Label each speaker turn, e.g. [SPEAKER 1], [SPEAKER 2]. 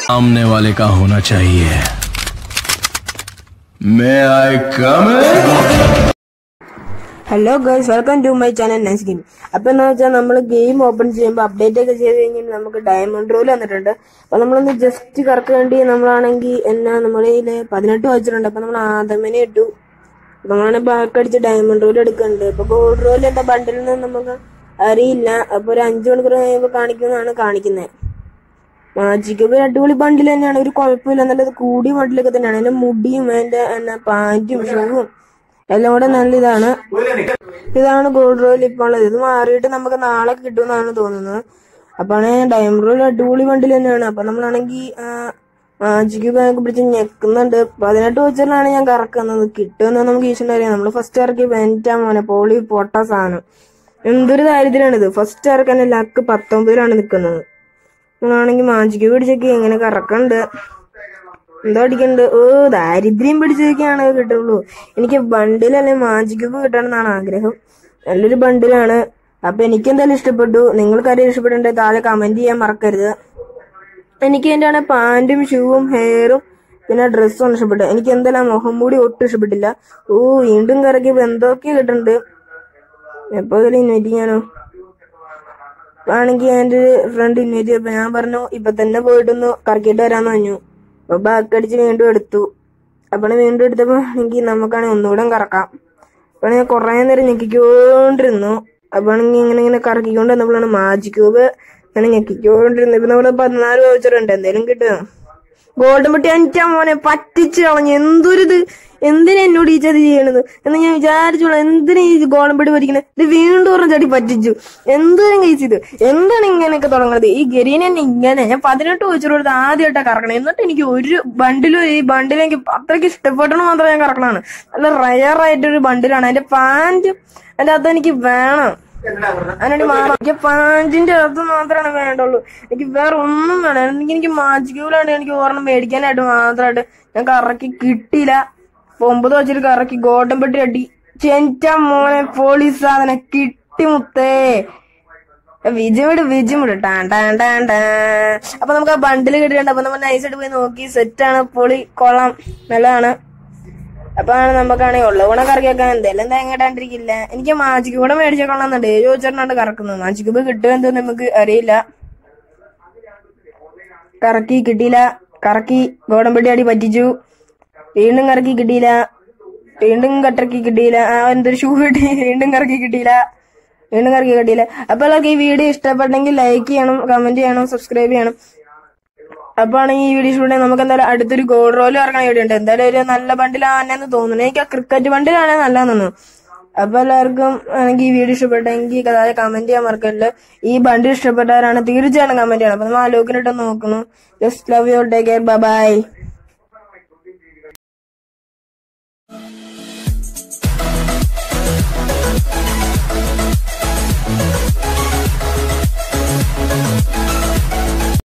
[SPEAKER 1] सामने वाले का होना चाहिए मैं आई कम
[SPEAKER 2] hello girls welcome to my channel nice game അപ്പൊ എന്താ വെച്ചാൽ നമ്മൾ ഗെയിം ഓപ്പൺ ചെയ്യുമ്പോൾ അപ്ഡേറ്റ് ഒക്കെ ചെയ്ത് കഴിഞ്ഞാൽ നമുക്ക് ഡയമണ്ട് റോൾ വന്നിട്ടുണ്ട് അപ്പൊ നമ്മളൊന്ന് ജസ്റ്റ് കറക്ക് വേണ്ടി നമ്മളാണെങ്കിൽ എന്നാ നമ്മുടെ കയ്യില് പതിനെട്ട് വെച്ചിട്ടുണ്ട് അപ്പൊ നമ്മൾ ആദമനെ ഇട്ടു അപ്പൊ നമ്മളാണ് ബാക്ക് അടിച്ച് ഡയമണ്ട് റോൾ എടുക്കുന്നുണ്ട് അപ്പൊ ഗോൾഡ് റോൾ എന്താ ബണ്ടിൽ നിന്ന് നമുക്ക് അറിയില്ല അപ്പൊ ഒരു അഞ്ചു മണിക്കൂർ കഴിയുമ്പോൾ കാണിക്കുന്നതാണ് കാണിക്കുന്നത് മാജിക് ഒരു അടിപൊളി ബണ്ടിൽ തന്നെയാണ് ഒരു കുഴപ്പമില്ല നല്ലത് കൂടിയ ബണ്ടിലൊക്കെ തന്നെയാണ് അതിന്റെ മുടിയും അതിന്റെ എന്നാ പാന്റും ഷൂവും എല്ലാം കൂടെ നല്ല ഇതാണ് ഇതാണ് ഗോൾഡ് റോയിൽ ഇപ്പോൾ ഉള്ളത് ഇത് മാറിയിട്ട് നമുക്ക് നാളെ കിട്ടുമെന്നാണ് തോന്നുന്നത് അപ്പാണ് ഡയമണ്ട് റോയിൽ അടിപൊളി ബണ്ടിൽ തന്നെയാണ് അപ്പൊ നമ്മളാണെങ്കിൽ മാജിക് ബാങ്ക് പിടിച്ച് ഞെക്കുന്നുണ്ട് പതിനെട്ട് വെച്ചിട്ടാണ് ഞാൻ കറക്കുന്നത് കിട്ടുമെന്ന് നമുക്ക് ഈശ്വരൻ അറിയാം നമ്മൾ ഫസ്റ്റ് ഇറക്കി വെന്റാ മോനെ പോളി പൊട്ട സാധനം എന്തൊരു ദാരിദ്ര്യമാണിത് ഫസ്റ്റ് ഇറക്കാൻ ലക്ക് പത്തൊമ്പതിലാണ് നിൽക്കുന്നത് നമ്മളാണെങ്കിൽ മാജിക് പിടിച്ചൊക്കെ എങ്ങനെ കറക്കണ്ട് എന്താ അടിക്കണ്ട് ഓ ദാരിദ്ര്യം പിടിച്ചൊക്കെയാണ് കിട്ടുള്ളൂ എനിക്ക് ബണ്ടിലല്ലേ മാജിക് കിട്ടണമെന്നാണ് ആഗ്രഹം നല്ലൊരു ബണ്ടിലാണ് അപ്പൊ എനിക്ക് എന്തായാലും ഇഷ്ടപ്പെട്ടു നിങ്ങൾക്ക് ആരെയും ഇഷ്ടപ്പെട്ടുണ്ടെങ്കിൽ താഴെ കമന്റ് ചെയ്യാൻ മറക്കരുത് എനിക്ക് എന്റെ ആണ് പാന്റും ഷൂവും ഹെയറും പിന്നെ ഡ്രസ്സും ഇഷ്ടപ്പെട്ടു എനിക്ക് എന്തായാലും മുഖം മൂടി ഒട്ടും ഇഷ്ടപ്പെട്ടില്ല ഓ വീണ്ടും കറക്കിയപ്പോ എന്തൊക്കെ കിട്ടുന്നുണ്ട് എപ്പോ ഇതിൽ ഇൻവൈറ്റ് ചെയ്യാനോ ആണെങ്കിൽ എന്റെ ഒരു ഫ്രണ്ട് ഇൻവൈറ്റ് ചെയ്തപ്പോ ഞാൻ പറഞ്ഞു ഇപ്പൊ തന്നെ പോയിട്ടൊന്ന് കറക്കിയിട്ട് വരാന്ന് പറഞ്ഞു അപ്പൊ ബാക്ക് അടിച്ച് വീണ്ടും എടുത്തു അപ്പൊ വീണ്ടും എടുത്തപ്പോ എനിക്ക് നമുക്കാണെങ്കിൽ ഒന്നുകൂടെ കറക്കാം അപ്പൊ ഞാൻ കുറെ നേരം ഞെക്കിക്കൊണ്ടിരുന്നു അപ്പൊ ആണെങ്കിൽ ഇങ്ങനെ ഇങ്ങനെ കറക്കിക്കൊണ്ട് വന്നപ്പോഴാണ് മാജിക് ക്യൂബ് ഇങ്ങനെ ഞെക്കിക്കൊണ്ടിരുന്നു ഇപ്പൊ നമ്മുടെ പതിനാല് വൗച്ചറുണ്ട് എന്തേലും കിട്ടുക ഗോൾഡൻ പട്ടി അഞ്ചാ മോനെ പറ്റിച്ച് കളഞ്ഞു എന്തൊരിത് എന്തിനാ എന്നോട് ഈ ചതി ചെയ്യണത് എന്ന് ഞാൻ വിചാരിച്ചോളാം എന്തിനാ ഈ ഗോൾഡൻ പട്ടി പറ്റിക്കണത് ഇത് വീണ്ടും പറഞ്ഞ ചടി പറ്റിച്ചു എന്തിനും കഴിച്ചത് എന്താണ് ഇങ്ങനെയൊക്കെ തുടങ്ങുന്നത് ഈ ഗരീനെ തന്നെ ഇങ്ങനെ ഞാൻ പതിനെട്ട് വെച്ചു കൊടുത്ത് ആദ്യമായിട്ടാ കറക്കണം എന്നിട്ട് എനിക്ക് ഒരു ബണ്ടിലും ഈ ബണ്ടിലും എനിക്ക് അത്രയ്ക്ക് ഇഷ്ടപ്പെട്ടണ മാത്രം ഞാൻ കറക്കണതാണ് നല്ല റയർ ആയിട്ടൊരു ബണ്ടിലാണ് അതിന്റെ പാന്റ് അതിന്റെ അകത്ത് എനിക്ക് വേണം അതിനോട് മാറാം എനിക്ക് പാന്റിന്റെ അകത്ത് മാത്രമാണ് വേണ്ടുള്ളൂ എനിക്ക് വേറെ ഒന്നും വേണം എനിക്ക് എനിക്ക് മാജിക്കൂലാണ് എനിക്ക് ഓർമ്മ മേടിക്കാനായിട്ട് മാത്രമായിട്ട് ഞാൻ കറക്കി കിട്ടിയില്ല അപ്പൊ ഒമ്പത് വെച്ചിട്ട് കറക്കി ഗോട്ടം പെട്ടി അടി ചെഞ്ച മോനെ പോലീസ് സാധനം കിട്ടി മുത്തേ വിജമിട് വിജമിട് ടാൻ ടാൻ ടാൻ ടാൻ അപ്പൊ നമുക്ക് ആ ബണ്ടിൽ കിട്ടിയിട്ടുണ്ട് അപ്പൊ നമ്മൾ നൈസായിട്ട് പോയി നോക്കി സെറ്റാണ് പൊളി കൊള്ളാം നല്ലതാണ് അപ്പൊ നമുക്കാണെങ്കിൽ ഉള്ള ഗുണം കറക്കിയൊക്കെ എന്തെല്ലാം തേങ്ങ ഇടാണ്ടിരിക്കില്ല എനിക്ക് മാജിക് കൂടെ മേടിച്ചേക്കൊള്ളാന്നുണ്ട് ചോദിച്ചിട്ടാണ് കറക്കുന്നത് മാജിക് കൂടെ കിട്ടുമോ എന്തോ നമുക്ക് അറിയില്ല കറക്കി കിട്ടിയില്ല കറക്കി ഗോഡമ്പടി അടി പറ്റിച്ചു വീണ്ടും കറക്കി കിട്ടിയില്ല വീണ്ടും കട്ടറക്കി കിട്ടിയില്ല ആ എന്തൊരു ഷൂ കിട്ടി വീണ്ടും കറക്കി കിട്ടിയില്ല വീണ്ടും കറക്കി കിട്ടിയില്ല അപ്പൊ എല്ലാവർക്കും ഈ വീഡിയോ ഇഷ്ടപ്പെട്ടെങ്കിൽ ലൈക്ക് ചെയ്യണം കമന്റ് ചെയ്യണം സബ്സ്ക്രൈബ് ചെയ്യണം അപ്പൊ ആണെങ്കിൽ ഈ വീഡിയോ ഇഷ്ടപ്പെട്ടെങ്കിൽ നമുക്ക് എന്തായാലും അടുത്തൊരു ഗോൾ റോൾ ഇറങ്ങണ വീഡിയോ ഉണ്ട് എന്തായാലും ഒരു നല്ല ബണ്ടിലാണെന്ന് തോന്നുന്നു എനിക്ക് ആ ക്രിക്കറ്റ് ബണ്ടിലാണ് നല്ലതെന്ന് തോന്നുന്നു അപ്പൊ എല്ലാവർക്കും ആണെങ്കിൽ ഈ വീഡിയോ ഇഷ്ടപ്പെട്ടെങ്കിൽ അതായത് കമന്റ് ചെയ്യാൻ മറക്കരുത് ഈ ബണ്ടിൽ ഇഷ്ടപ്പെട്ടവരാണ് തീർച്ചയായിട്ടും കമന്റ് ചെയ്യണം അപ്പൊ നമ്മൾ ആ ലോക്കിനിട്ട് നോക്കുന്നു just love you take care by